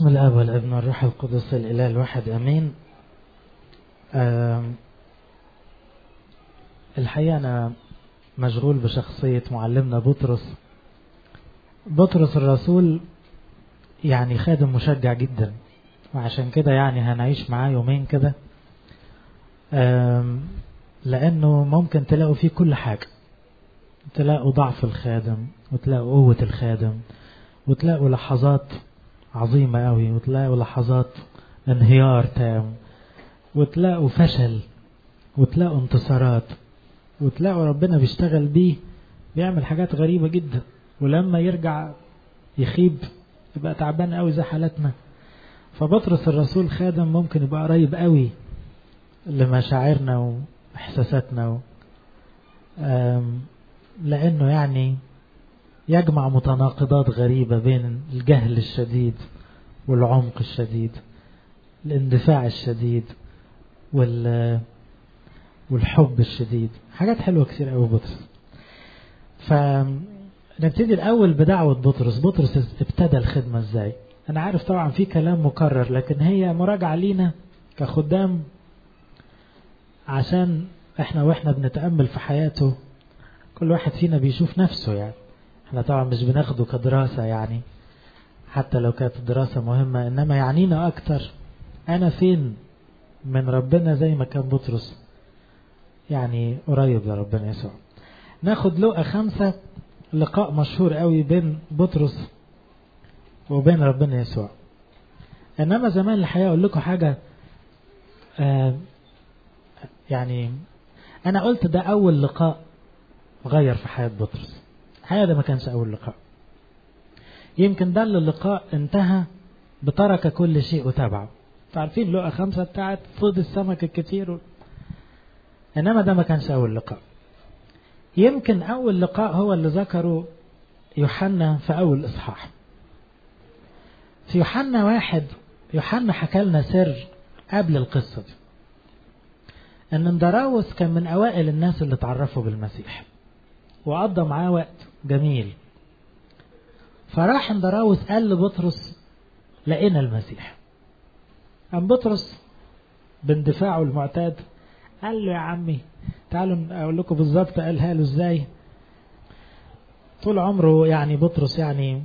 بسم الاب والابن والروح القدس الاله الواحد امين الحقيقه انا مشغول بشخصيه معلمنا بطرس بطرس الرسول يعني خادم مشجع جدا وعشان كده يعني هنعيش معاه يومين كده لانه ممكن تلاقوا فيه كل حاجه تلاقوا ضعف الخادم وتلاقوا قوه الخادم وتلاقوا لحظات عظيمة قوي وتلاقوا لحظات انهيار تام وتلاقوا فشل وتلاقوا انتصارات وتلاقوا ربنا بيشتغل بيه بيعمل حاجات غريبة جدا ولما يرجع يخيب يبقى تعبان قوي زي حالتنا فبطرس الرسول خادم ممكن يبقى قريب قوي لمشاعرنا واحساساتنا و... لانه يعني يجمع متناقضات غريبة بين الجهل الشديد والعمق الشديد الاندفاع الشديد وال والحب الشديد حاجات حلوة كتير قوي بطرس فنبتدي الأول بدعوة بطرس بطرس ابتدى الخدمة ازاي أنا عارف طبعا في كلام مكرر لكن هي مراجعة لينا كخدام عشان احنا واحنا بنتأمل في حياته كل واحد فينا بيشوف نفسه يعني احنا طبعا مش بناخده كدراسة يعني حتى لو كانت الدراسة مهمة انما يعنينا اكتر انا فين من ربنا زي ما كان بطرس يعني قريب لربنا يسوع ناخد لقى خمسة لقاء مشهور قوي بين بطرس وبين ربنا يسوع انما زمان الحقيقة اقول لكم حاجة آه يعني انا قلت ده اول لقاء غير في حياة بطرس الحقيقة ده ما كانش أول لقاء يمكن ده اللي اللقاء انتهى بترك كل شيء وتبعه عارفين لقى خمسة بتاعت صيد السمك الكتير و... إنما ده ما كانش أول لقاء يمكن أول لقاء هو اللي ذكره يوحنا في أول إصحاح في يوحنا واحد يوحنا حكى لنا سر قبل القصة دي إن اندراوس كان من أوائل الناس اللي اتعرفوا بالمسيح وقضى معاه وقت جميل فراح اندراوس قال لبطرس لقينا المسيح قام بطرس باندفاعه المعتاد قال له يا عمي تعالوا اقول لكم بالظبط قالها له ازاي طول عمره يعني بطرس يعني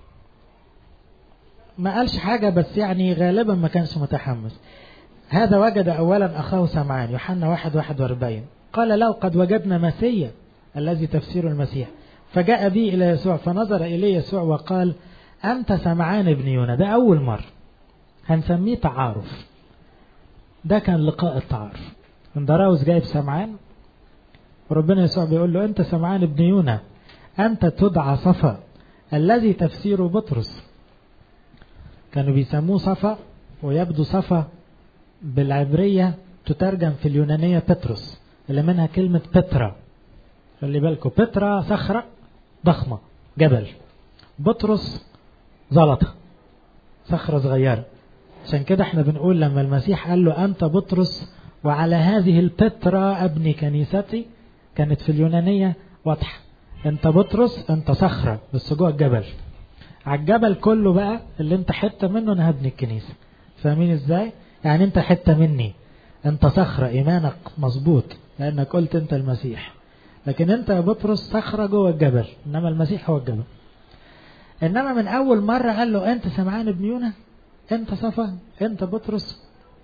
ما قالش حاجة بس يعني غالبا ما كانش متحمس هذا وجد أولا أخاه سمعان يوحنا واحد واحد واربعين قال له قد وجدنا مسيا الذي تفسير المسيح فجاء بي إلى يسوع فنظر إليه يسوع وقال أنت سمعان ابن يونا ده أول مرة هنسميه تعارف ده كان لقاء التعارف اندراوس جايب سمعان وربنا يسوع بيقول له أنت سمعان ابن يونا أنت تدعى صفا الذي تفسيره بطرس كانوا بيسموه صفا ويبدو صفا بالعبرية تترجم في اليونانية بطرس اللي منها كلمة بترا خلي بالكم بترا صخرة ضخمة جبل بطرس زلطة صخرة صغيرة عشان كده احنا بنقول لما المسيح قال له أنت بطرس وعلى هذه البترا أبني كنيستي كانت في اليونانية واضحة أنت بطرس أنت صخرة بس جوه الجبل على الجبل كله بقى اللي أنت حتة منه أنا هبني الكنيسة فاهمين إزاي؟ يعني أنت حتة مني أنت صخرة إيمانك مظبوط لأنك قلت أنت المسيح لكن انت يا بطرس صخرة جوه الجبل انما المسيح هو الجبل انما من اول مرة قال له انت سمعان ابن يونا انت صفا انت بطرس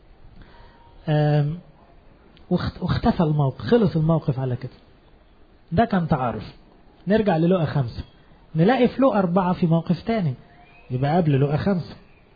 واختفى الموقف خلص الموقف على كده ده كان تعارف نرجع للقى خمسة نلاقي في لقى أربعة في موقف تاني يبقى قبل لقى خمسة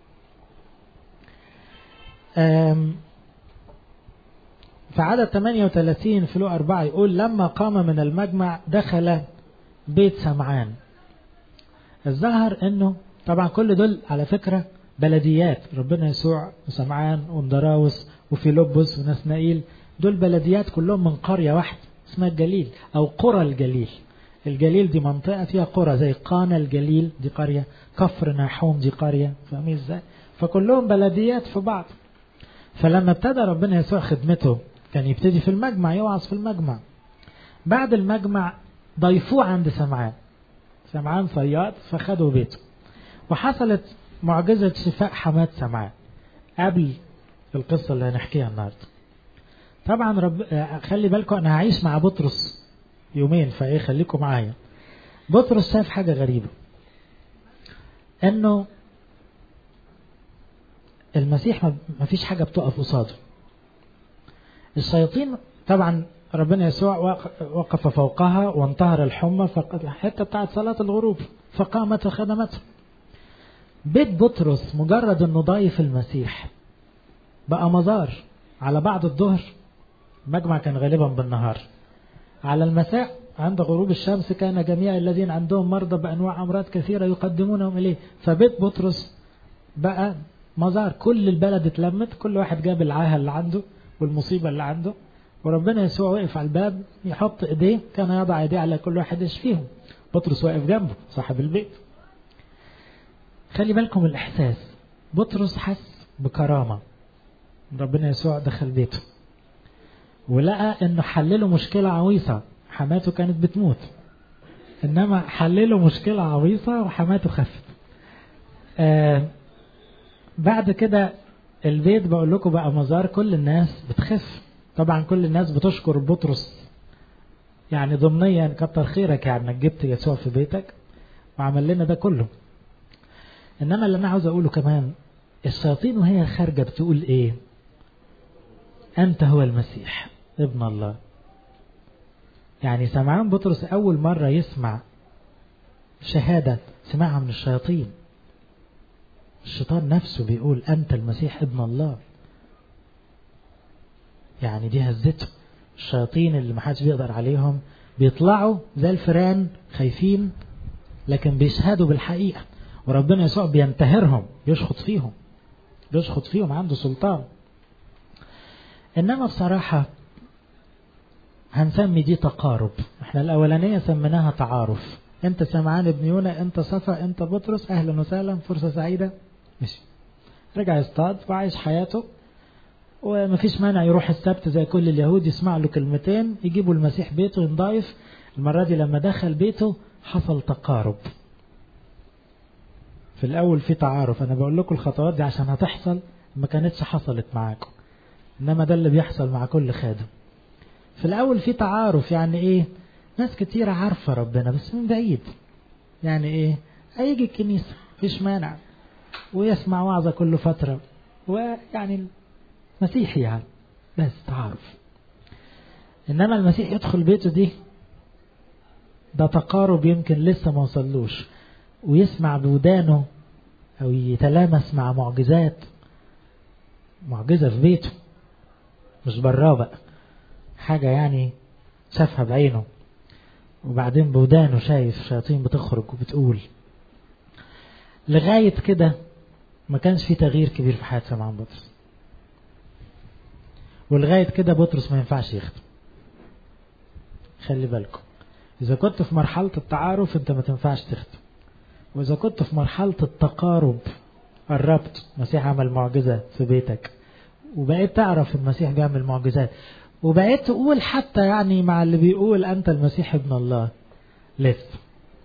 في عدد 38 في لو أربعة يقول لما قام من المجمع دخل بيت سمعان الظاهر انه طبعا كل دول على فكرة بلديات ربنا يسوع وسمعان واندراوس وفيلبس ونسنائيل دول بلديات كلهم من قرية واحدة اسمها الجليل او قرى الجليل الجليل دي منطقة فيها قرى زي قانا الجليل دي قرية كفر ناحوم دي قرية فاهمين ازاي فكلهم بلديات في بعض فلما ابتدى ربنا يسوع خدمته كان يبتدي في المجمع يوعظ في المجمع بعد المجمع ضيفوه عند سمعان سمعان صياد فخدوا بيته وحصلت معجزة شفاء حماد سمعان قبل القصة اللي هنحكيها النهاردة طبعا رب خلي بالكم انا هعيش مع بطرس يومين فايه خليكم معايا بطرس شاف حاجة غريبة انه المسيح ما فيش حاجة بتقف قصاده الشياطين طبعا ربنا يسوع وقف فوقها وانتهر الحمى فقد الحته بتاعت صلاه الغروب فقامت وخدمته بيت بطرس مجرد انه ضايف المسيح بقى مزار على بعد الظهر مجمع كان غالبا بالنهار على المساء عند غروب الشمس كان جميع الذين عندهم مرضى بانواع امراض كثيره يقدمونهم اليه فبيت بطرس بقى مزار كل البلد اتلمت كل واحد جاب العاهه اللي عنده والمصيبه اللي عنده وربنا يسوع وقف على الباب يحط ايديه كان يضع ايديه على كل واحد يشفيهم بطرس واقف جنبه صاحب البيت خلي بالكم الاحساس بطرس حس بكرامه ربنا يسوع دخل بيته ولقى انه حلله مشكله عويصه حماته كانت بتموت انما حلله مشكله عويصه وحماته خفت آه بعد كده البيت بقول لكم بقى مزار كل الناس بتخف طبعا كل الناس بتشكر بطرس يعني ضمنيا كتر خيرك يعني انك جبت يسوع في بيتك وعمل لنا ده كله انما اللي انا عاوز اقوله كمان الشياطين وهي خارجه بتقول ايه انت هو المسيح ابن الله يعني سمعان بطرس اول مره يسمع شهاده سمعها من الشياطين الشيطان نفسه بيقول انت المسيح ابن الله يعني دي هزته الشياطين اللي محدش بيقدر عليهم بيطلعوا زي الفئران خايفين لكن بيشهدوا بالحقيقة وربنا يسوع بينتهرهم بيشخط فيهم بيشخط فيهم عنده سلطان إنما بصراحة هنسمي دي تقارب احنا الأولانية سميناها تعارف انت سمعان ابن يونا انت صفا انت بطرس اهلا وسهلا فرصة سعيدة ماشي رجع يصطاد وعايش حياته ومفيش مانع يروح السبت زي كل اليهود يسمع له كلمتين يجيبوا المسيح بيته ينضايف المرة دي لما دخل بيته حصل تقارب في الأول في تعارف أنا بقول لكم الخطوات دي عشان هتحصل ما كانتش حصلت معاكم إنما ده اللي بيحصل مع كل خادم في الأول في تعارف يعني إيه ناس كتيرة عارفة ربنا بس من بعيد يعني إيه هيجي الكنيسة مفيش مانع ويسمع وعظة كل فترة ويعني مسيحي يعني بس تعارف انما المسيح يدخل بيته دي ده تقارب يمكن لسه ما وصلوش ويسمع بودانه او يتلامس مع معجزات معجزة في بيته مش براه بقى حاجة يعني شافها بعينه وبعدين بودانه شايف شياطين بتخرج وبتقول لغاية كده ما كانش في تغيير كبير في حياة سمعان بطرس ولغاية كده بطرس ما ينفعش يخدم خلي بالكم إذا كنت في مرحلة التعارف أنت ما تنفعش تخدم وإذا كنت في مرحلة التقارب قربت المسيح عمل معجزة في بيتك وبقيت تعرف المسيح بيعمل معجزات وبقيت تقول حتى يعني مع اللي بيقول أنت المسيح ابن الله لسه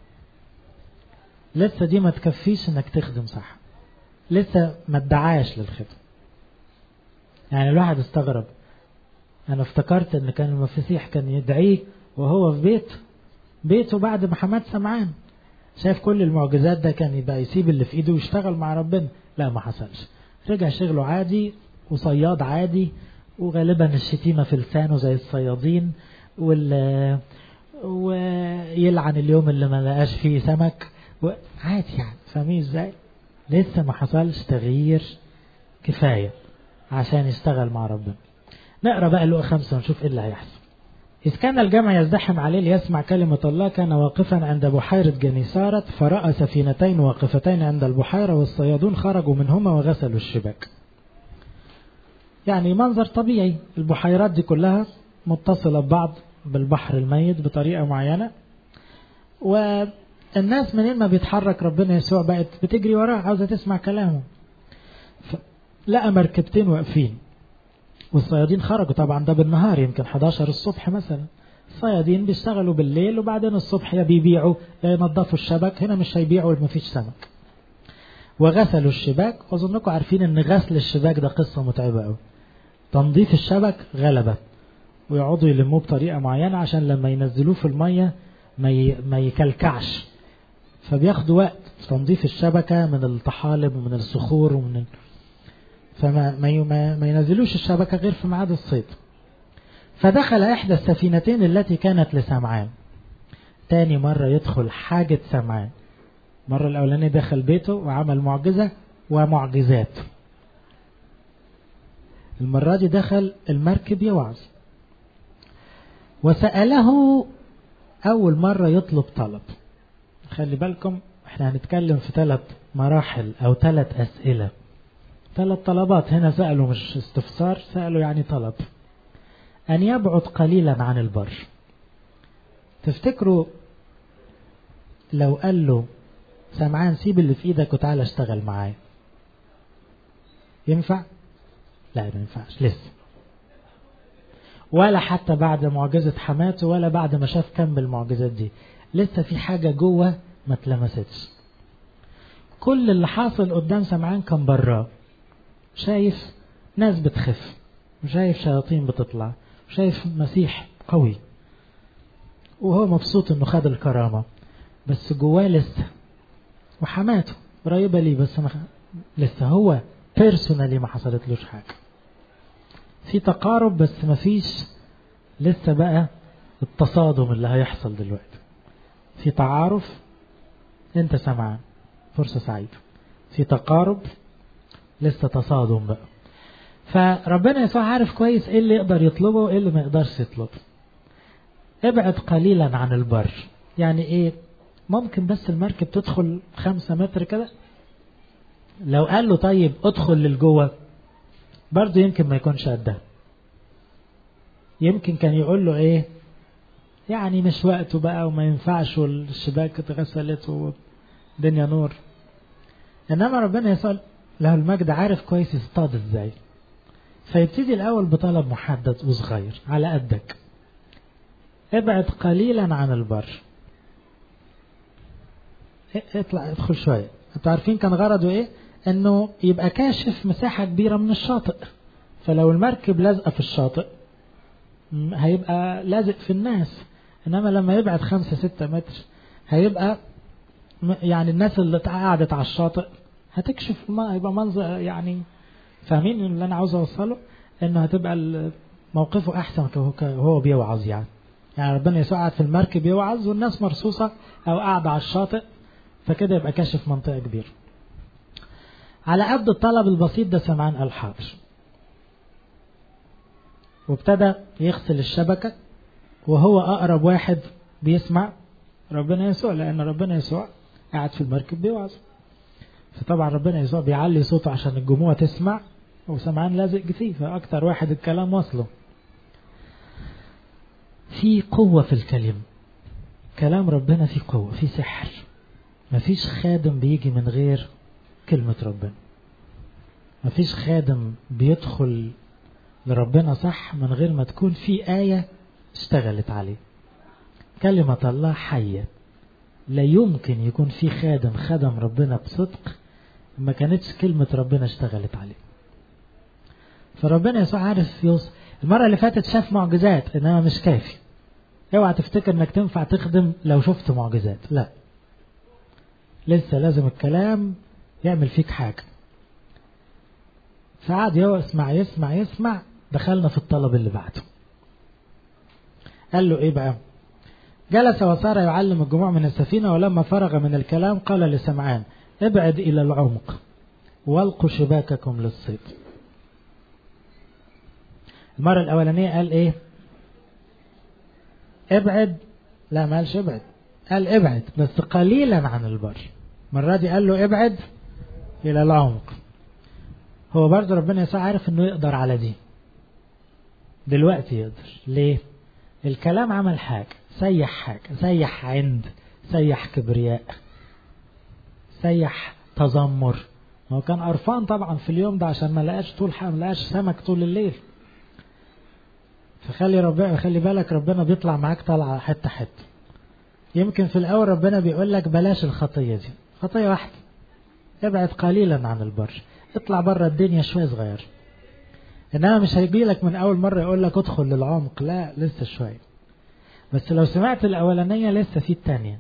لسه دي ما تكفيش انك تخدم صح لسه ما ادعاش للخدمة يعني الواحد استغرب انا افتكرت ان كان المسيح كان يدعيه وهو في بيت بيته بعد محمد سمعان شايف كل المعجزات ده كان يبقى يسيب اللي في ايده ويشتغل مع ربنا لا ما حصلش رجع شغله عادي وصياد عادي وغالبا الشتيمة في لسانه زي الصيادين وال ويلعن اليوم اللي ما لقاش فيه سمك عادي يعني فاهمين ازاي لسه ما حصلش تغيير كفاية عشان يشتغل مع ربنا نقرا بقى لقى خمسة ونشوف ايه اللي هيحصل إذ كان الجمع يزدحم عليه ليسمع كلمة الله كان واقفا عند بحيرة جنيسارة فرأى سفينتين واقفتين عند البحيرة والصيادون خرجوا منهما وغسلوا الشباك يعني منظر طبيعي البحيرات دي كلها متصلة ببعض بالبحر الميت بطريقة معينة والناس منين ما بيتحرك ربنا يسوع بقت بتجري وراه عاوزة تسمع كلامه لقى مركبتين واقفين والصيادين خرجوا طبعا ده بالنهار يمكن 11 الصبح مثلا الصيادين بيشتغلوا بالليل وبعدين الصبح يا بيبيعوا يا ينظفوا الشبك هنا مش هيبيعوا ما فيش سمك وغسلوا الشباك واظنكم عارفين ان غسل الشباك ده قصه متعبه قوي تنظيف الشبك غلبه ويقعدوا يلموه بطريقه معينه عشان لما ينزلوه في الميه ما ما يكلكعش فبياخدوا وقت في تنظيف الشبكه من الطحالب ومن الصخور ومن فما ما, ما ينزلوش الشبكه غير في ميعاد الصيد فدخل احدى السفينتين التي كانت لسمعان تاني مرة يدخل حاجة سمعان مرة الأولانية دخل بيته وعمل معجزة ومعجزات المرة دي دخل المركب يوعظ وسأله أول مرة يطلب طلب خلي بالكم احنا هنتكلم في ثلاث مراحل أو ثلاث أسئلة ثلاث طلبات هنا سألوا مش استفسار سألوا يعني طلب أن يبعد قليلا عن البر تفتكروا لو قال له سمعان سيب اللي في ايدك وتعالى اشتغل معايا ينفع لا ما ينفعش لسه ولا حتى بعد معجزة حماته ولا بعد ما شاف كم المعجزات دي لسه في حاجة جوه ما اتلمستش كل اللي حاصل قدام سمعان كان براه شايف ناس بتخف وشايف شياطين بتطلع وشايف مسيح قوي وهو مبسوط انه خد الكرامة بس جواه لسه وحماته قريبة ليه بس ما لسه هو بيرسونالي ما حصلتلوش حاجة في تقارب بس ما فيش لسه بقى التصادم اللي هيحصل دلوقتي في تعارف انت سمعان فرصة سعيدة في تقارب لسه تصادم بقى فربنا يسوع عارف كويس ايه اللي يقدر يطلبه وايه اللي ما يقدرش يطلبه ابعد قليلا عن البر يعني ايه ممكن بس المركب تدخل خمسة متر كده لو قال له طيب ادخل للجوه برضه يمكن ما يكونش قدها يمكن كان يقول له ايه يعني مش وقته بقى وما ينفعش والشباك اتغسلت والدنيا نور انما ربنا يسأل له المجد عارف كويس يصطاد ازاي فيبتدي الاول بطلب محدد وصغير على قدك ابعد قليلا عن البر اطلع ادخل شوية انتوا عارفين كان غرضه ايه انه يبقى كاشف مساحة كبيرة من الشاطئ فلو المركب لازقة في الشاطئ هيبقى لازق في الناس انما لما يبعد خمسة ستة متر هيبقى يعني الناس اللي قعدت على الشاطئ هتكشف ما يبقى منظر يعني فاهمين اللي انا عاوز اوصله انه هتبقى موقفه احسن وهو بيوعظ يعني يعني ربنا يسوع قاعد في المركب يوعظ والناس مرصوصة او قاعدة على الشاطئ فكده يبقى كاشف منطقة كبيرة على قد الطلب البسيط ده سمعان قال حاضر وابتدى يغسل الشبكة وهو أقرب واحد بيسمع ربنا يسوع لأن ربنا يسوع قاعد في المركب بيوعظ فطبعا ربنا يسوع بيعلي صوته عشان الجموع تسمع وسمعان لازق فيه فأكتر واحد الكلام وصله في قوة في الكلمة كلام ربنا فيه قوة فيه سحر مفيش خادم بيجي من غير كلمة ربنا مفيش خادم بيدخل لربنا صح من غير ما تكون في آية اشتغلت عليه كلمة الله حية لا يمكن يكون في خادم خدم ربنا بصدق ما كانتش كلمة ربنا اشتغلت عليه فربنا يسوع عارف يوصل المرة اللي فاتت شاف معجزات انما مش كافي اوعى تفتكر انك تنفع تخدم لو شفت معجزات لا لسه لازم الكلام يعمل فيك حاجة فقعد يسمع يسمع يسمع دخلنا في الطلب اللي بعده قال له ايه بقى جلس وصار يعلم الجموع من السفينة ولما فرغ من الكلام قال لسمعان ابعد إلى العمق والقوا شباككم للصيد المرة الأولانية قال إيه ابعد لا ما قالش ابعد قال ابعد بس قليلا عن البر المرة دي قال له ابعد إلى العمق هو برضه ربنا يسوع عارف إنه يقدر على دي دلوقتي يقدر ليه الكلام عمل حاجة سيح حاجة سيح عند سيح كبرياء سيح تذمر هو كان قرفان طبعا في اليوم ده عشان ما لقاش طول ما لقاش سمك طول الليل فخلي ربنا خلي بالك ربنا بيطلع معاك طالعه حته حته يمكن في الاول ربنا بيقول لك بلاش الخطيه دي خطيه واحده ابعد قليلا عن البر اطلع بره الدنيا شوية صغير انما مش هيجي لك من اول مرة يقول لك ادخل للعمق لا لسه شوية بس لو سمعت الاولانية لسه في التانية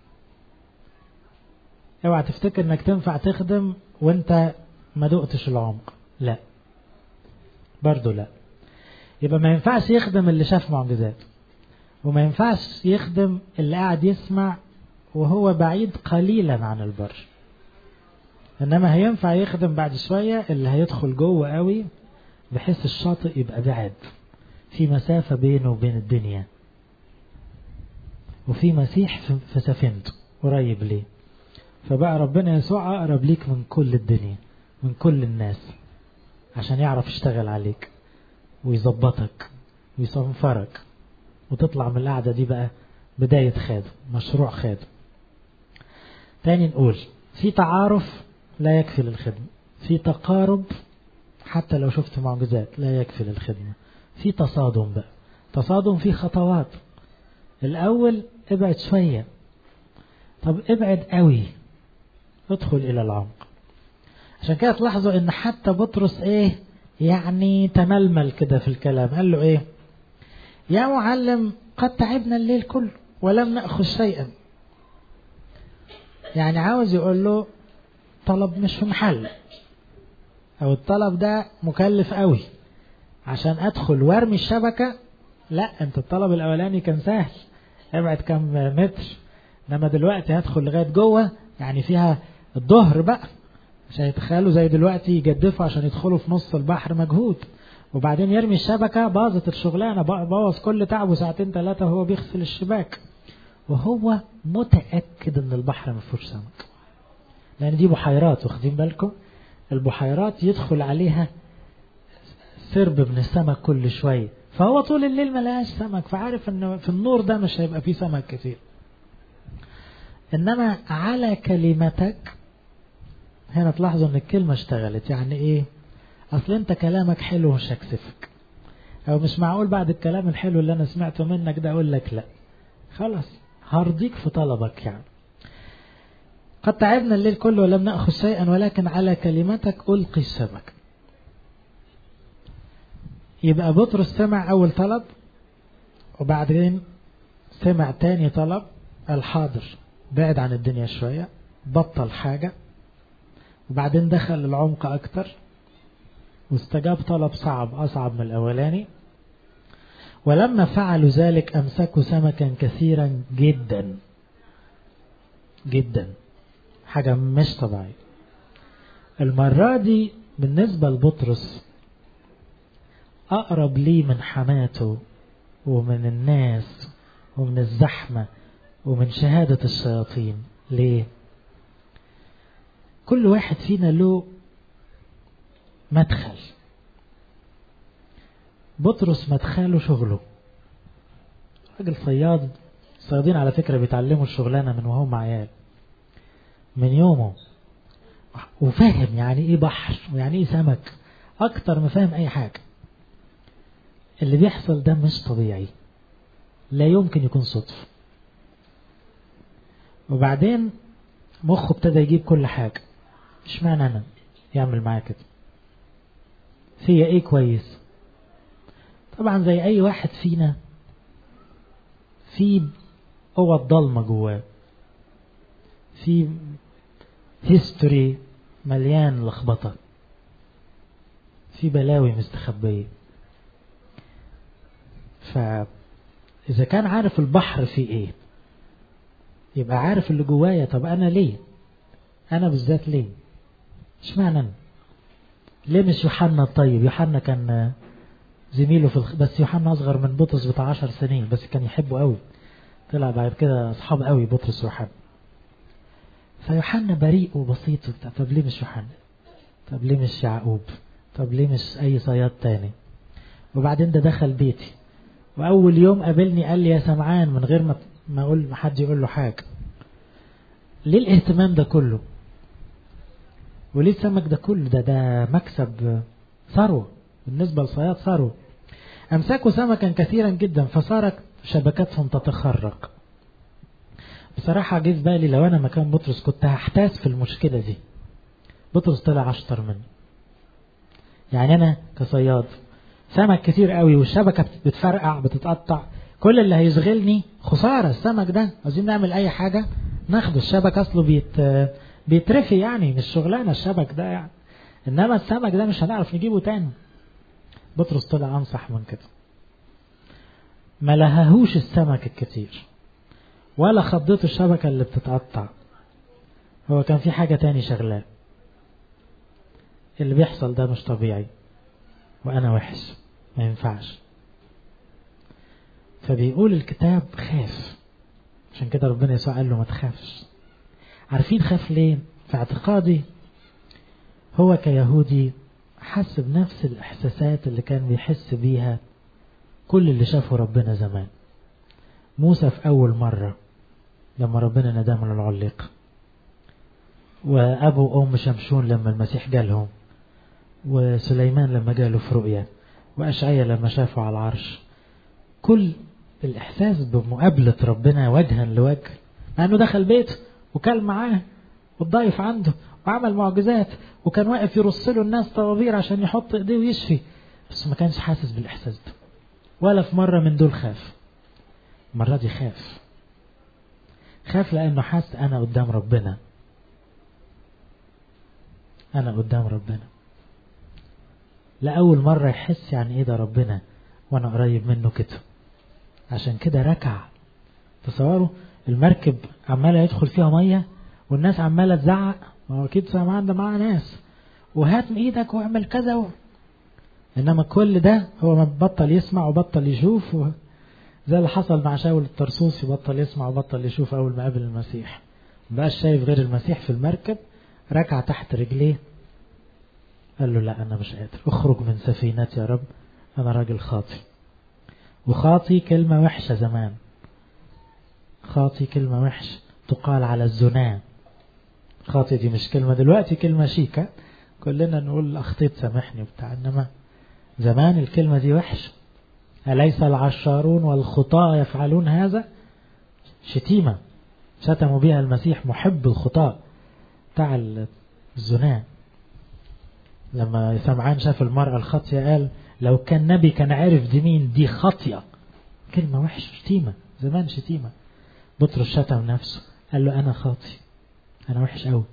اوعى تفتكر انك تنفع تخدم وانت ما دقتش العمق لا برضه لا يبقى ما ينفعش يخدم اللي شاف معجزات وما ينفعش يخدم اللي قاعد يسمع وهو بعيد قليلا عن البر انما هينفع يخدم بعد شوية اللي هيدخل جوه قوي بحيث الشاطئ يبقى بعد في مسافة بينه وبين الدنيا وفي مسيح في سفينته قريب ليه فبقى ربنا يسوع أقرب ليك من كل الدنيا من كل الناس عشان يعرف يشتغل عليك ويظبطك ويصنفرك وتطلع من القعدة دي بقى بداية خادم مشروع خادم تاني نقول في تعارف لا يكفي للخدمة في تقارب حتى لو شفت معجزات لا يكفي للخدمة في تصادم بقى تصادم في خطوات الأول ابعد شوية طب ابعد قوي ادخل إلى العمق عشان كده تلاحظوا ان حتى بطرس ايه يعني تململ كده في الكلام قال له ايه يا معلم قد تعبنا الليل كله ولم نأخذ شيئا يعني عاوز يقول له طلب مش في محل او الطلب ده مكلف قوي عشان ادخل وارمي الشبكة لا انت الطلب الاولاني كان سهل ابعد كم متر انما دلوقتي هدخل لغاية جوه يعني فيها الظهر بقى مش هيتخيلوا زي دلوقتي يجدفوا عشان يدخلوا في نص البحر مجهود وبعدين يرمي الشبكة باظت الشغلانة بوظ كل تعبه ساعتين ثلاثة وهو بيغسل الشباك وهو متأكد ان البحر ما فيهوش سمك لان دي بحيرات واخدين بالكم البحيرات يدخل عليها سرب من السمك كل شوية فهو طول الليل ما لقاش سمك فعارف ان في النور ده مش هيبقى فيه سمك كتير انما على كلمتك هنا تلاحظوا ان الكلمة اشتغلت يعني ايه اصل انت كلامك حلو مش هكسفك او مش معقول بعد الكلام الحلو اللي انا سمعته منك ده اقول لك لا خلاص هرضيك في طلبك يعني قد تعبنا الليل كله ولم نأخذ شيئا ولكن على كلمتك ألقي السمك يبقى بطرس سمع أول طلب وبعدين سمع تاني طلب الحاضر بعد عن الدنيا شوية بطل حاجة وبعدين دخل العمق أكتر واستجاب طلب صعب أصعب من الأولاني ولما فعلوا ذلك أمسكوا سمكا كثيرا جدا جدا حاجة مش طبيعية المرة دي بالنسبة لبطرس أقرب لي من حماته ومن الناس ومن الزحمة ومن شهادة الشياطين ليه كل واحد فينا له مدخل بطرس مدخله شغله راجل صياد الصيادين على فكرة بيتعلموا الشغلانة من وهم عيال من يومه وفاهم يعني ايه بحر ويعني ايه سمك اكتر ما فاهم اي حاجة اللي بيحصل ده مش طبيعي لا يمكن يكون صدفة وبعدين مخه ابتدى يجيب كل حاجة مش معنى انا يعمل معايا كده فيا ايه كويس طبعا زي اي واحد فينا في قوة ضلمة جواه في هيستوري مليان لخبطة في بلاوي مستخبية فإذا كان عارف البحر فيه إيه يبقى عارف اللي جوايا طب أنا ليه أنا بالذات ليه مش معنى أنا ليه مش يوحنا الطيب يوحنا كان زميله في الخ... بس يوحنا أصغر من بطرس بتاع عشر سنين بس كان يحبه قوي طلع بعد كده أصحاب قوي بطرس ويوحنا فيوحنا بريء وبسيط طب ليه مش يوحنا طب ليه مش يعقوب طب ليه مش أي صياد تاني وبعدين ده دخل بيتي وأول يوم قابلني قال لي يا سمعان من غير ما ما أقول ما حد يقول له حاجة ليه الاهتمام ده كله وليه السمك ده كله ده ده مكسب ثروة بالنسبة لصياد ثروة أمسكوا سمكا كثيرا جدا فصارت شبكتهم تتخرق بصراحة جه في بالي لو أنا مكان بطرس كنت هحتاس في المشكلة دي بطرس طلع أشطر منه يعني أنا كصياد سمك كتير قوي والشبكة بتفرقع بتتقطع كل اللي هيشغلني خسارة السمك ده عايزين نعمل أي حاجة ناخده الشبك أصله بيت بيترفي يعني مش شغلانة الشبك ده يعني إنما السمك ده مش هنعرف نجيبه تاني بطرس طلع أنصح من كده ما لههوش السمك الكتير ولا خضته الشبكة اللي بتتقطع هو كان في حاجة تاني شغلاه اللي بيحصل ده مش طبيعي وأنا وحش ما ينفعش فبيقول الكتاب خاف عشان كده ربنا يسوع قال له ما تخافش عارفين خاف ليه في اعتقادي هو كيهودي حس بنفس الإحساسات اللي كان بيحس بيها كل اللي شافه ربنا زمان موسى في أول مرة لما ربنا نداه من العليق وأبو وأم شمشون لما المسيح جالهم وسليمان لما جاله في رؤيا وأشعيا لما شافه على العرش كل الإحساس بمقابلة ربنا وجها لوجه مع أنه دخل بيته وكل معاه والضيف عنده وعمل معجزات وكان واقف يرص له الناس طوابير عشان يحط ايديه ويشفي بس ما كانش حاسس بالإحساس ده ولا في مرة من دول خاف المرة دي خاف خاف لأنه حس أنا قدام ربنا أنا قدام ربنا لأول مرة يحس يعني إيه ده ربنا وأنا قريب منه كده عشان كده ركع تصوروا المركب عمالة يدخل فيها مية والناس عمالة تزعق ما هو أكيد سمعان ده معاه ناس وهات من إيدك واعمل كذا و... إنما كل ده هو ما بطل يسمع وبطل يشوف و... زي اللي حصل مع شاول الطرسوسي بطل يسمع وبطل يشوف أول ما قابل المسيح مبقاش شايف غير المسيح في المركب ركع تحت رجليه قال له لا أنا مش قادر اخرج من سفينتي يا رب أنا راجل خاطي وخاطي كلمة وحشة زمان خاطي كلمة وحشة تقال على الزنا خاطي دي مش كلمة دلوقتي كلمة شيكة كلنا نقول أخطيت سامحني وبتاع إنما زمان الكلمة دي وحشة أليس العشارون والخطاة يفعلون هذا شتيمة شتموا بها المسيح محب الخطاة بتاع الزنا لما سمعان شاف المرأة الخاطية قال لو كان نبي كان عارف دي مين دي خاطية كلمة وحشة شتيمة زمان شتيمة بطرس شتم نفسه قال له أنا خاطي أنا وحش أوي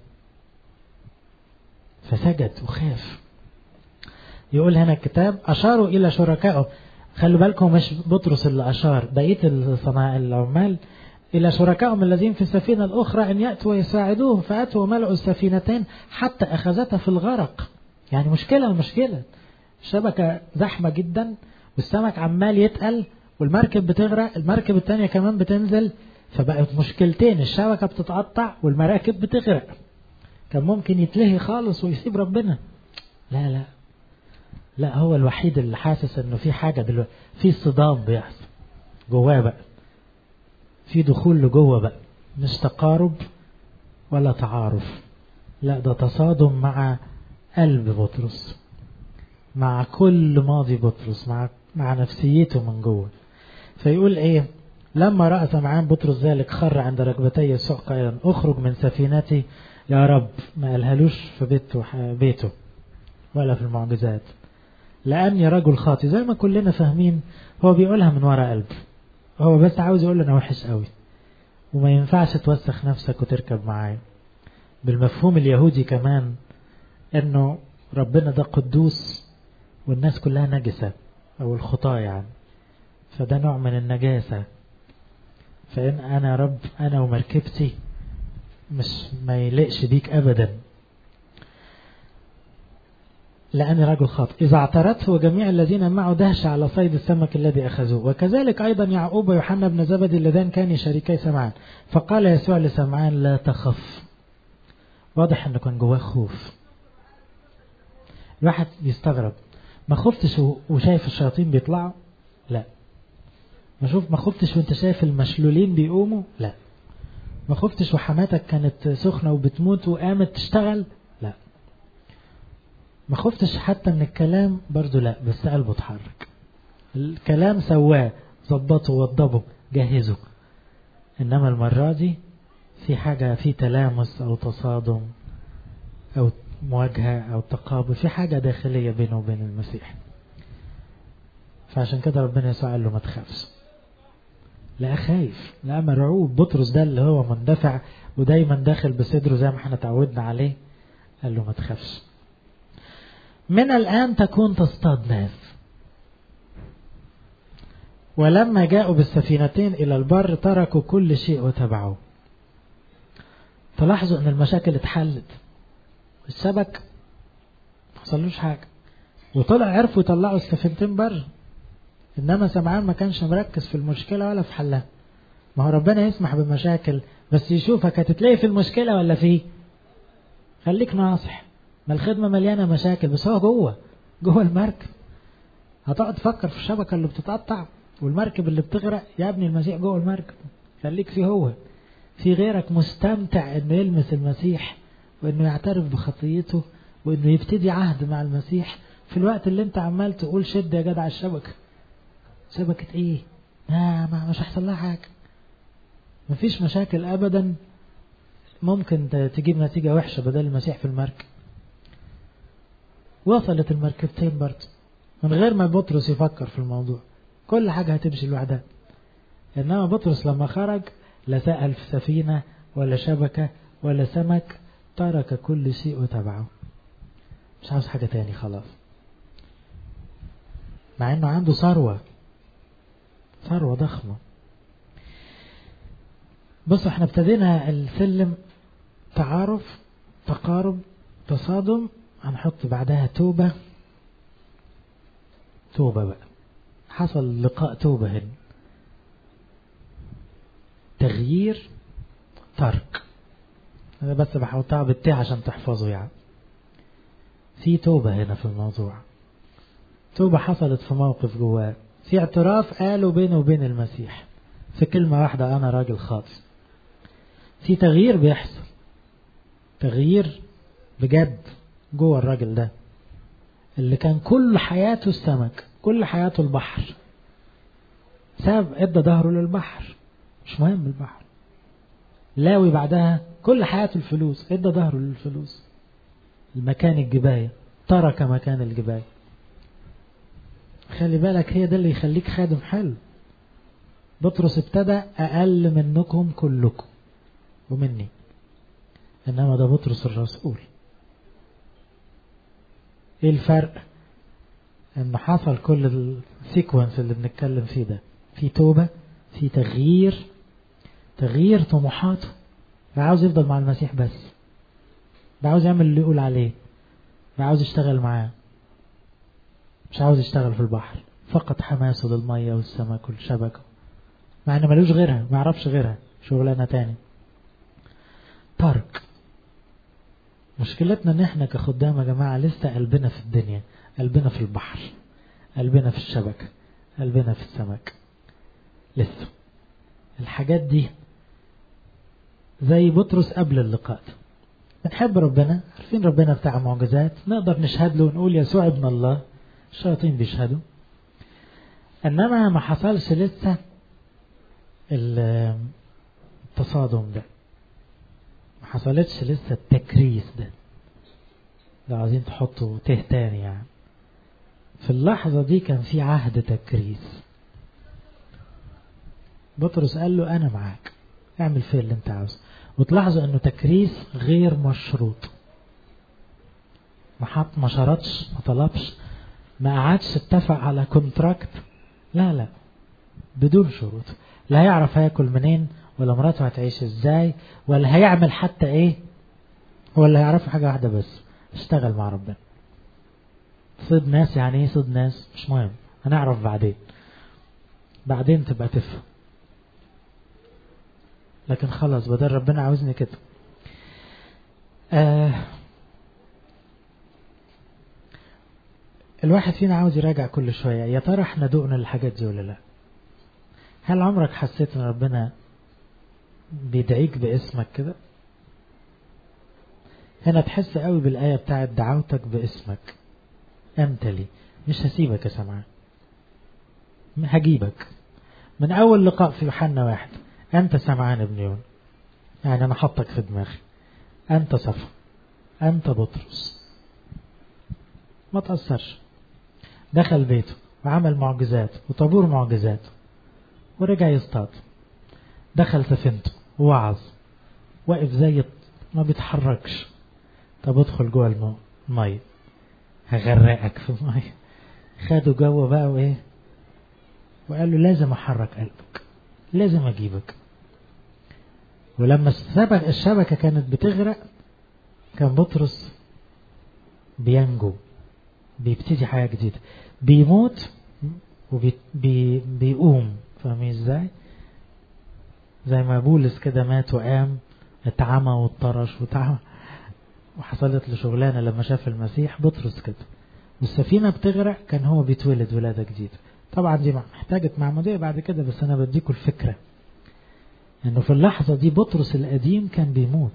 فسجد وخاف يقول هنا الكتاب أشاروا إلى شركائهم خلوا بالكم مش بطرس اللي أشار بقية الصناع العمال إلى شركائهم الذين في السفينة الأخرى أن يأتوا ويساعدوهم فأتوا وملأوا السفينتين حتى أخذتها في الغرق يعني مشكلة المشكلة الشبكة زحمة جدا والسمك عمال يتقل والمركب بتغرق المركب التانية كمان بتنزل فبقت مشكلتين الشبكة بتتقطع والمراكب بتغرق كان ممكن يتلهي خالص ويسيب ربنا لا لا لا هو الوحيد اللي حاسس انه في حاجة دلوقتي في صدام بيحصل جواه بقى في دخول لجوه بقى مش تقارب ولا تعارف لا ده تصادم مع قلب بطرس مع كل ماضي بطرس مع مع نفسيته من جوه فيقول ايه لما رأى سمعان بطرس ذلك خر عند ركبتي يسوع قائلا اخرج من سفينتي يا رب ما قالهالوش في بيته بيته ولا في المعجزات لأني رجل خاطي زي ما كلنا فاهمين هو بيقولها من وراء قلبه هو بس عاوز يقول أنا وحش قوي وما ينفعش توسخ نفسك وتركب معايا بالمفهوم اليهودي كمان انه ربنا ده قدوس والناس كلها نجسة او الخطاة يعني فده نوع من النجاسة فإن أنا رب أنا ومركبتي مش ما يلقش بيك أبدا لأني رجل خاطئ إذا اعترته وجميع الذين معه دهش على صيد السمك الذي أخذوه وكذلك أيضا يعقوب ويوحنا بن زبدي اللذان كان شريكي سمعان فقال يسوع لسمعان لا تخف واضح أنه كان جواه خوف الواحد يستغرب ما خفتش وشايف الشياطين بيطلعوا لا ما شوف ما خفتش وانت شايف المشلولين بيقوموا لا ما خفتش وحماتك كانت سخنة وبتموت وقامت تشتغل لا ما خفتش حتى من الكلام برضو لا بس قلبه اتحرك الكلام سواه ظبطه وضبه جهزه انما المرة دي في حاجة في تلامس او تصادم او مواجهة أو تقابل في حاجة داخلية بينه وبين المسيح فعشان كده ربنا يسوع قال له ما تخافش لا خايف لا مرعوب بطرس ده اللي هو مندفع ودايما داخل بصدره زي ما احنا تعودنا عليه قال له ما تخافش من الآن تكون تصطاد ناس ولما جاءوا بالسفينتين إلى البر تركوا كل شيء وتبعوه تلاحظوا أن المشاكل اتحلت السمك ما حصلوش حاجة وطلع عرفوا يطلعوا السفينتين بره إنما سمعان ما كانش مركز في المشكلة ولا في حلها ما هو ربنا يسمح بمشاكل بس يشوفك هتتلاقي في المشكلة ولا فيه خليك ناصح ما الخدمة مليانة مشاكل بس هو جوه جوه المركب هتقعد تفكر في الشبكة اللي بتتقطع والمركب اللي بتغرق يا ابني المسيح جوه المركب خليك فيه هو في غيرك مستمتع انه يلمس المسيح وانه يعترف بخطيته وانه يبتدي عهد مع المسيح في الوقت اللي انت عمال تقول شد يا جدع الشبكة شبكة ايه ما, ما مش هيحصل لها حاجة مفيش مشاكل ابدا ممكن تجيب نتيجة وحشة بدل المسيح في المركب وصلت المركبتين برضه من غير ما بطرس يفكر في الموضوع كل حاجة هتمشي لوحدها إنما بطرس لما خرج لا سأل في سفينة ولا شبكة ولا سمك ترك كل شيء وتبعه مش عاوز حاجة تاني خلاص مع انه عنده ثروة ثروة ضخمة بص احنا ابتدينا السلم تعارف تقارب تصادم هنحط بعدها توبة توبة بقى حصل لقاء توبة هنا تغيير ترك أنا بس بحطها بالتي عشان تحفظوا يعني في توبة هنا في الموضوع توبة حصلت في موقف جواه في اعتراف قالوا بينه وبين المسيح في كلمة واحدة أنا راجل خاطئ في تغيير بيحصل تغيير بجد جوه الراجل ده اللي كان كل حياته السمك كل حياته البحر ساب ادى ظهره للبحر مش مهم البحر لاوي بعدها كل حياته الفلوس ادى ظهره للفلوس المكان الجباية ترك مكان الجباية خلي بالك هي ده اللي يخليك خادم حلو بطرس ابتدى أقل منكم كلكم ومني إنما ده بطرس الرسول ايه الفرق ان حصل كل السيكونس اللي بنتكلم فيه ده في توبة في تغيير تغيير طموحاته بقى عاوز يفضل مع المسيح بس بقى عاوز يعمل اللي يقول عليه بقى عاوز يشتغل معاه مش عاوز يشتغل في البحر فقط حماسه للمية والسمك والشبكة مع ان ملوش غيرها ما يعرفش غيرها شغلانة تاني ترك مشكلتنا ان احنا كخدام يا جماعة لسه قلبنا في الدنيا قلبنا في البحر قلبنا في الشبكة قلبنا في السمك لسه الحاجات دي زي بطرس قبل اللقاء ده بنحب ربنا عارفين ربنا بتاع معجزات نقدر نشهد له ونقول يسوع ابن الله الشياطين بيشهدوا انما ما حصلش لسه التصادم ده ما حصلتش لسه التكريس ده لو عايزين تحطوا ته تاني يعني في اللحظة دي كان في عهد تكريس بطرس قال له أنا معاك اعمل فيه اللي انت عاوزه وتلاحظوا انه تكريس غير مشروط ما حط ما شرطش ما طلبش ما قعدش اتفق على كونتراكت لا لا بدون شروط لا هيعرف هياكل منين ولا مراته هتعيش ازاي ولا هيعمل حتى ايه هو اللي هيعرفه حاجة واحدة بس اشتغل مع ربنا صيد ناس يعني ايه صيد ناس مش مهم هنعرف بعدين بعدين تبقى تفهم لكن خلاص بدل ربنا عاوزني كده آه الواحد فينا عاوز يراجع كل شوية يا ترى احنا دقنا الحاجات دي ولا لا هل عمرك حسيت ان ربنا بيدعيك باسمك كده هنا تحس قوي بالآية بتاعت دعوتك باسمك أنت لي مش هسيبك يا سمعان هجيبك من أول لقاء في يوحنا واحد أنت سمعان ابن يون يعني أنا حطك في دماغي أنت صفا أنت بطرس ما تأثرش دخل بيته وعمل معجزات وطابور معجزات ورجع يصطاد دخل سفينته ووعظ واقف زي ما بيتحركش طب ادخل جوه المية هغرقك في المية خده جوه بقى وايه وقال له لازم احرك قلبك لازم اجيبك ولما السبك الشبكة كانت بتغرق كان بطرس بينجو بيبتدي حياة جديدة بيموت وبيقوم فاهمين ازاي زي ما بولس كده مات وقام اتعمى واتطرش وتعمى وحصلت له شغلانه لما شاف المسيح بطرس كده والسفينه بتغرق كان هو بيتولد ولاده جديده طبعا دي محتاجه معموديه بعد كده بس انا بديكوا الفكره انه في اللحظه دي بطرس القديم كان بيموت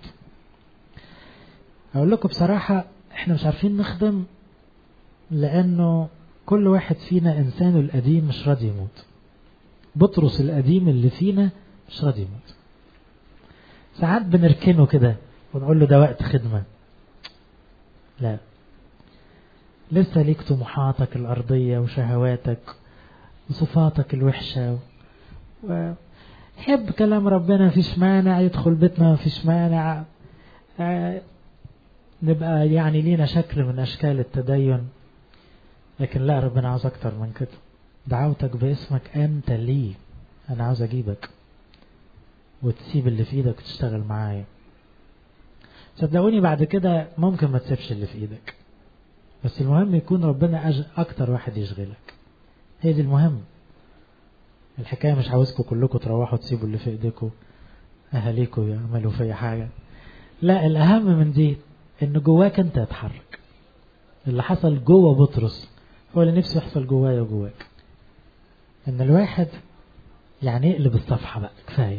اقول لكم بصراحه احنا مش عارفين نخدم لانه كل واحد فينا انسانه القديم مش راضي يموت بطرس القديم اللي فينا مش راضي يموت ساعات بنركنه كده ونقول له ده وقت خدمة لا لسه ليك طموحاتك الأرضية وشهواتك وصفاتك الوحشة و... حب كلام ربنا مفيش مانع يدخل بيتنا مفيش مانع آه نبقى يعني لينا شكل من أشكال التدين لكن لا ربنا عاوز أكتر من كده دعوتك باسمك أنت لي أنا عاوز أجيبك وتسيب اللي في إيدك وتشتغل معايا صدقوني بعد كده ممكن ما تسيبش اللي في إيدك بس المهم يكون ربنا أج... أكتر واحد يشغلك هي دي المهم الحكاية مش عاوزكم كلكم تروحوا تسيبوا اللي في إيديكم أهاليكم يعملوا فيا حاجة لا الأهم من دي إن جواك أنت يتحرك اللي حصل جوه بطرس هو اللي نفسه يحصل جوايا وجواك إن الواحد يعني يقلب الصفحة بقى كفاية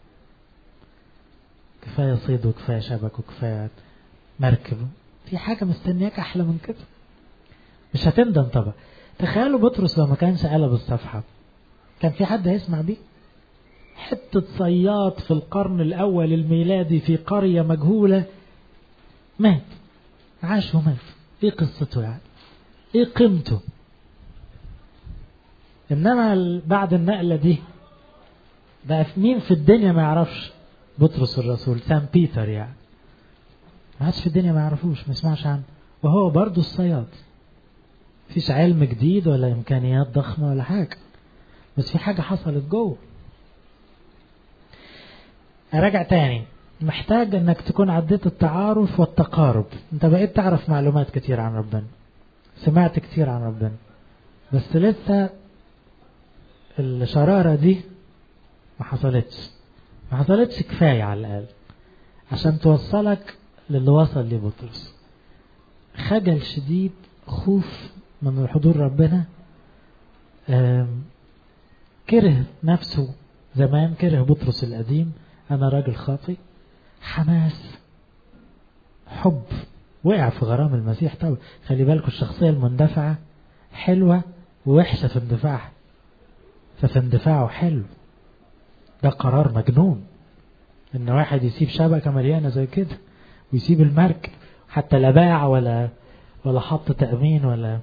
كفاية صيد وكفاية شبك وكفاية مركب في حاجة مستنياك أحلى من كده مش هتندم طبعا تخيلوا بطرس لو ما كانش قلب الصفحة كان في حد هيسمع بيه حتة صياد في القرن الأول الميلادي في قرية مجهولة مات عاش ومات ايه قصته يعني ايه قيمته انما بعد النقلة دي بقى في مين في الدنيا ما يعرفش بطرس الرسول سان بيتر يعني ما عادش في الدنيا ما يعرفوش ما يسمعش عنه وهو برضه الصياد مفيش علم جديد ولا امكانيات ضخمه ولا حاجه بس في حاجه حصلت جوه اراجع تاني محتاج انك تكون عديت التعارف والتقارب انت بقيت تعرف معلومات كتير عن ربنا سمعت كتير عن ربنا بس لسه الشرارة دي ما حصلتش ما حصلتش كفاية على الأقل عشان توصلك للي وصل ليه بطرس خجل شديد خوف من حضور ربنا كره نفسه زمان كره بطرس القديم أنا راجل خاطئ حماس حب وقع في غرام المسيح طبعا خلي بالكم الشخصية المندفعة حلوة ووحشة في اندفاعها ففي اندفاعه حلو ده قرار مجنون ان واحد يسيب شبكة مليانة زي كده ويسيب المركب حتى لا باع ولا ولا حط تأمين ولا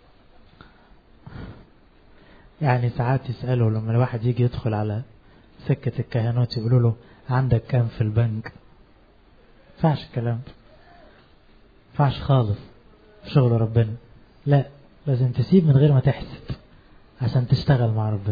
يعني ساعات يسألوا لما الواحد يجي يدخل على سكة الكهنوت يقولوا له عندك كام في البنك فعش الكلام ده فعش خالص في شغل ربنا لا لازم تسيب من غير ما تحسب عشان تشتغل مع ربنا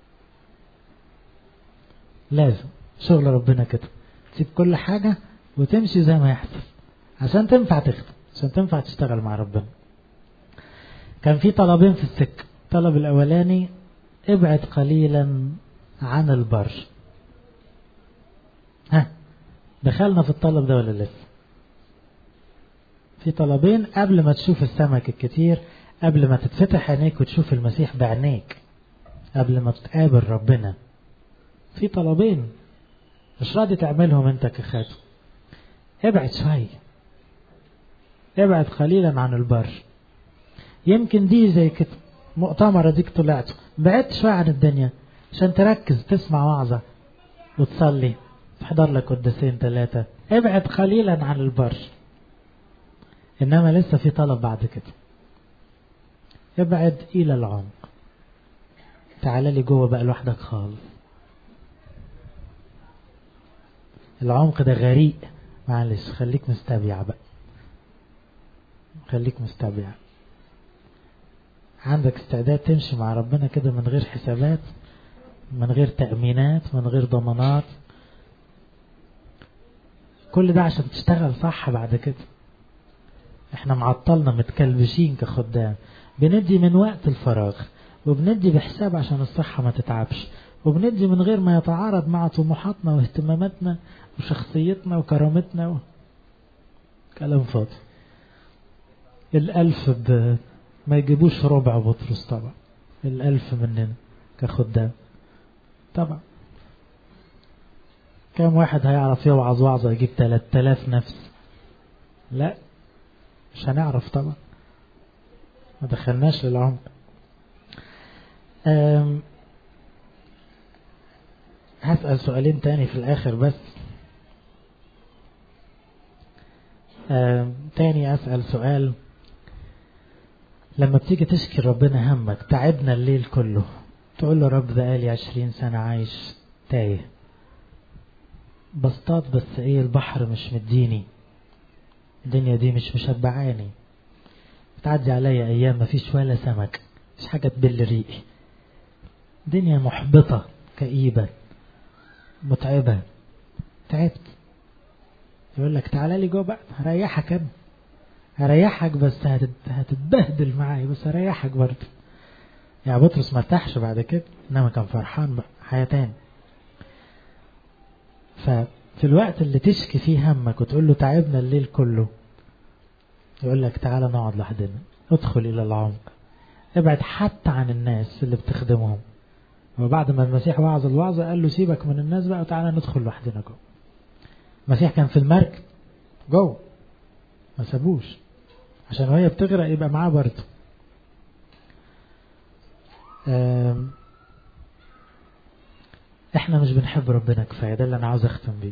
لازم شغل ربنا كده تسيب كل حاجة وتمشي زي ما يحصل عشان تنفع تخدم عشان تنفع تشتغل مع ربنا كان في طلبين في السكة الطلب الأولاني ابعد قليلا عن البر ها دخلنا في الطلب ده ولا لسه في طلبين قبل ما تشوف السمك الكتير قبل ما تتفتح عينيك وتشوف المسيح بعينيك قبل ما تقابل ربنا في طلبين مش راضي تعملهم انت كخاتم ابعد شوية ابعد قليلا عن البر يمكن دي زي كده مؤتمر اديك طلعت بعدت شوية عن الدنيا عشان تركز تسمع وعظة وتصلي تحضر لك قداسين ثلاثة ابعد قليلا عن البر إنما لسه في طلب بعد كده ابعد إلى العمق تعال لي جوه بقى لوحدك خالص العمق ده غريق معلش خليك مستبيع بقى خليك مستبيع عندك استعداد تمشي مع ربنا كده من غير حسابات من غير تأمينات من غير ضمانات كل ده عشان تشتغل صح بعد كده احنا معطلنا متكلبشين كخدام بندي من وقت الفراغ وبندي بحساب عشان الصحة ما تتعبش وبندي من غير ما يتعارض مع طموحاتنا واهتماماتنا وشخصيتنا وكرامتنا و... كلام فاضي الألف ب... ما يجيبوش ربع بطرس طبعا الألف مننا كخدام طبعا كم واحد هيعرف يوعظ وعظة يجيب 3000 نفس لا مش هنعرف طبعا ما دخلناش للعمق هسأل سؤالين تاني في الآخر بس تاني أسأل سؤال لما بتيجي تشكي ربنا همك تعبنا الليل كله تقول له رب بقالي عشرين سنة عايش تايه بسطات بس ايه البحر مش مديني الدنيا دي مش مشبعاني بتعدي عليا ايام مفيش ولا سمك مفيش حاجة تبل ريقي دنيا محبطة كئيبة متعبة تعبت يقول لك تعالى لي جوه بقى هريحك انا هريحك بس هتتبهدل معايا بس هريحك برضه يعني بطرس ما ارتاحش بعد كده انما كان فرحان بقى حياة تاني ففي الوقت اللي تشكي فيه همك وتقول له تعبنا الليل كله يقول لك تعالى نقعد لوحدنا ادخل الى العمق ابعد حتى عن الناس اللي بتخدمهم وبعد ما المسيح وعظ الوعظة قال له سيبك من الناس بقى وتعالى ندخل لوحدنا جوه المسيح كان في المركب جوه ما سابوش عشان وهي بتغرق يبقى معاه برضه احنا مش بنحب ربنا كفايه ده اللي انا عاوز اختم بيه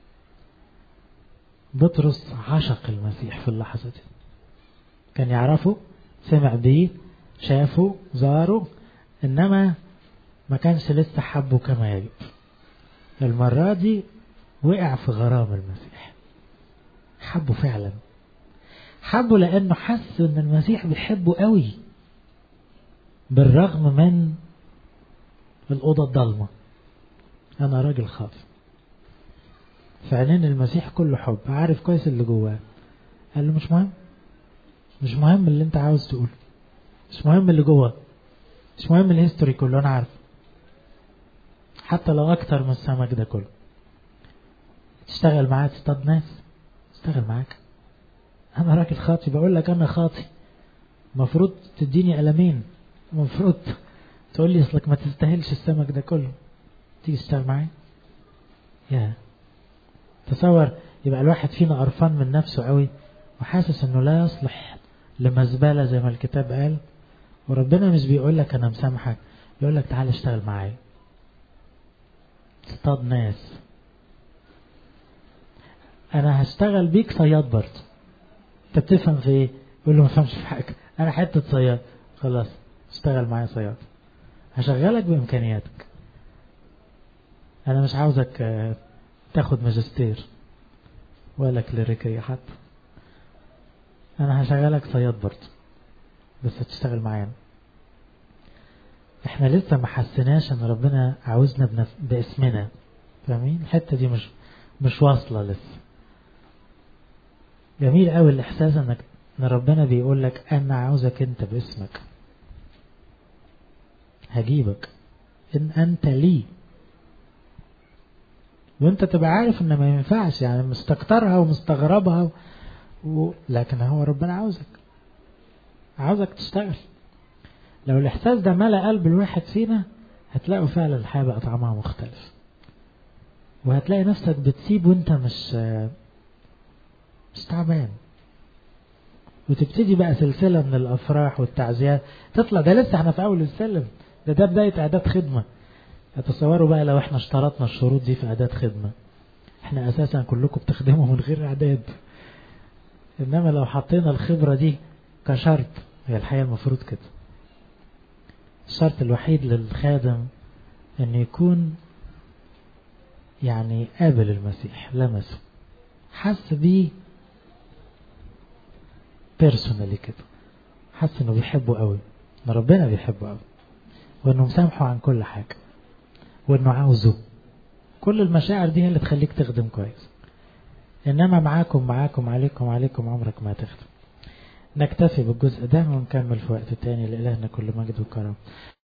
بطرس عشق المسيح في اللحظه دي كان يعرفه سمع بيه شافه زاره انما ما كانش لسه حبه كما يجب المرة دي وقع في غرام المسيح حبه فعلا حبه لأنه حس أن المسيح بيحبه قوي بالرغم من الأوضة الضلمة أنا راجل خاف في عينين المسيح كله حب عارف كويس اللي جواه قال له مش مهم مش مهم اللي انت عاوز تقوله مش مهم اللي جوه مش مهم الهيستوري كله انا عارف حتى لو اكتر من السمك ده كله تشتغل معاه تصطاد ناس اشتغل معاك انا راجل خاطي بقول لك انا خاطي المفروض تديني قلمين المفروض تقول لي اصلك ما تستاهلش السمك ده كله تيجي تشتغل معايا يا تصور يبقى الواحد فينا قرفان من نفسه قوي وحاسس انه لا يصلح لمزبلة زي ما الكتاب قال وربنا مش بيقول لك انا مسامحك يقول لك تعالى اشتغل معايا اصطاد ناس انا هشتغل بيك صياد برضه انت بتفهم في ايه يقول له ما فهمش في حاجه انا حته صياد خلاص اشتغل معايا صياد هشغلك بامكانياتك انا مش عاوزك تاخد ماجستير ولا كليريكية حتى انا هشغلك صياد برضه بس هتشتغل معانا احنا لسه ما حسيناش ان ربنا عاوزنا بنف... باسمنا فاهمين الحته دي مش مش واصله لسه جميل قوي الاحساس انك ان ربنا بيقول لك انا عاوزك انت باسمك هجيبك ان انت لي وانت تبقى عارف ان ما ينفعش يعني مستكترها ومستغربها و... لكن هو ربنا عاوزك عاوزك تشتغل لو الاحساس ده ملا قلب الواحد فينا هتلاقوا فعلا الحياه بقى طعمها مختلف وهتلاقي نفسك بتسيب وانت مش مش تعبان وتبتدي بقى سلسله من الافراح والتعزيات تطلع ده لسه احنا في اول السلم ده ده بدايه اعداد خدمه تصوروا بقى لو احنا اشترطنا الشروط دي في اعداد خدمه احنا اساسا كلكم بتخدموا من غير اعداد إنما لو حطينا الخبرة دي كشرط هي الحقيقة المفروض كده الشرط الوحيد للخادم أن يكون يعني قابل المسيح لمسه حس بيه بيرسونالي كده حس انه بيحبه قوي ان ربنا بيحبه قوي وانه مسامحه عن كل حاجة وانه عاوزه كل المشاعر دي هي اللي تخليك تخدم كويس انما معاكم معاكم عليكم عليكم عمرك ما تخدم نكتفي بالجزء ده ونكمل في وقت تاني لإلهنا كل مجد وكرم